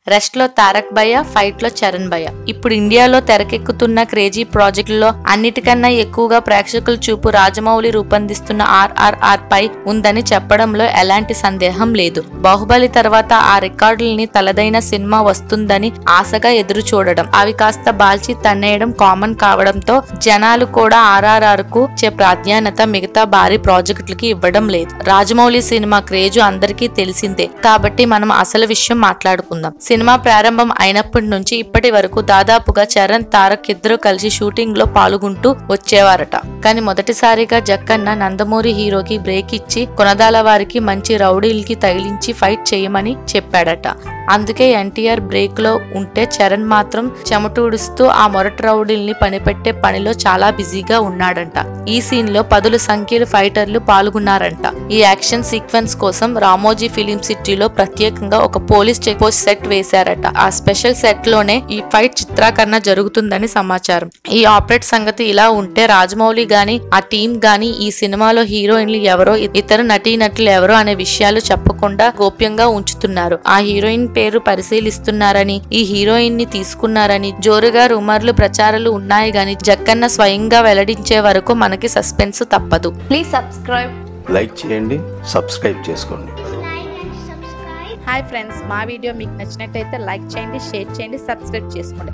Rest లో తారక్ భయ్య fight లో చరణ్ భయ్య ఇప్పుడు ఇండియాలో తెరకెక్కుతున్న క్రేజీ ప్రాజెక్టులో అన్నిటికన్నా ఎక్కువగా ప్రేక్షకుల చూపు రాజమౌళి రూపొందిస్తున్న ఆర్ఆర్ఆర్ పై ఉందని చెప్పడంలో ఎలాంటి సందేహం లేదు బాహుబలి తర్వాత ఆ రికార్డుల్ని తలదైన సినిమా వస్తుందని ఆశగా ఎదురు చూడడం అవి కాస్త బాల్చి తన్నేయడం కామన్ కావడంతో జనాలు కూడా ఆర్ఆర్ఆర్ కు ఇచ్చే ప్రాధాన్యత మిగతా భారీ ప్రాజెక్టులకి ఇవ్వడం లేదు రాజమౌళి సినిమా క్రేజు అందరికీ తెలిసిందే కాబట్టి మనం అసలు విషయం మాట్లాడుకుందాం సినిమా ప్రారంభం అయినప్పటి నుంచి ఇప్పటి వరకు దాదాపుగా చరణ్ తారక్ ఇద్దరు కలిసి షూటింగ్ లో పాల్గొంటూ వచ్చేవారట కానీ మొదటిసారిగా జక్కన్న నందమూరి హీరోకి బ్రేక్ ఇచ్చి కొనదాల వారికి మంచి రౌడీలకి తగిలించి ఫైట్ చేయమని చెప్పాడట అందుకే ఎన్టీఆర్ బ్రేక్ లో ఉంటే చరణ్ మాత్రం చెమటూడుస్తూ ఆ మొరటి రౌడీల్ని పనిపెట్టే పనిలో చాలా బిజీగా ఉన్నాడంట ఈ సీన్ లో పదుల సంఖ్యలో ఫైటర్లు పాల్గొన్నారంట ఈ యాక్షన్ సీక్వెన్స్ కోసం రామోజీ ఫిలిం సిటీలో ప్రత్యేకంగా ఒక పోలీస్ చెక్ పోస్ట్ సెట్ వేశారట ఆ స్పెషల్ సెట్ లోనే ఈ ఫైట్ చిత్రీకరణ జరుగుతుందని సమాచారం ఈ ఆపరేట్ సంగతి ఇలా ఉంటే రాజమౌళి గాని ఆ టీం గాని ఈ సినిమాలో హీరోయిన్లు ఎవరో ఇతర నటీనటులు ఎవరో అనే విషయాలు చెప్పకుండా గోప్యంగా ఉంచుతున్నారు ఆ హీరోయిన్ పేరు పరిశీలిస్తున్నారని ఈ హీరోయిన్ ని తీసుకున్నారని జోరుగా రుమర్లు ప్రచారాలు ఉన్నాయి గాని జక్కన్న స్వయంగా వెల్లడించే వరకు మనకి సస్పెన్స్ తప్పదు Please subscribe. లైక్ చేయండి సబ్స్క్రైబ్ చేసుకోండి హాయ్ ఫ్రెండ్స్ మా వీడియో మీకు నచ్చినట్టయితే లైక్ చేయండి షేర్ చేయండి సబ్స్క్రైబ్ చేసుకోండి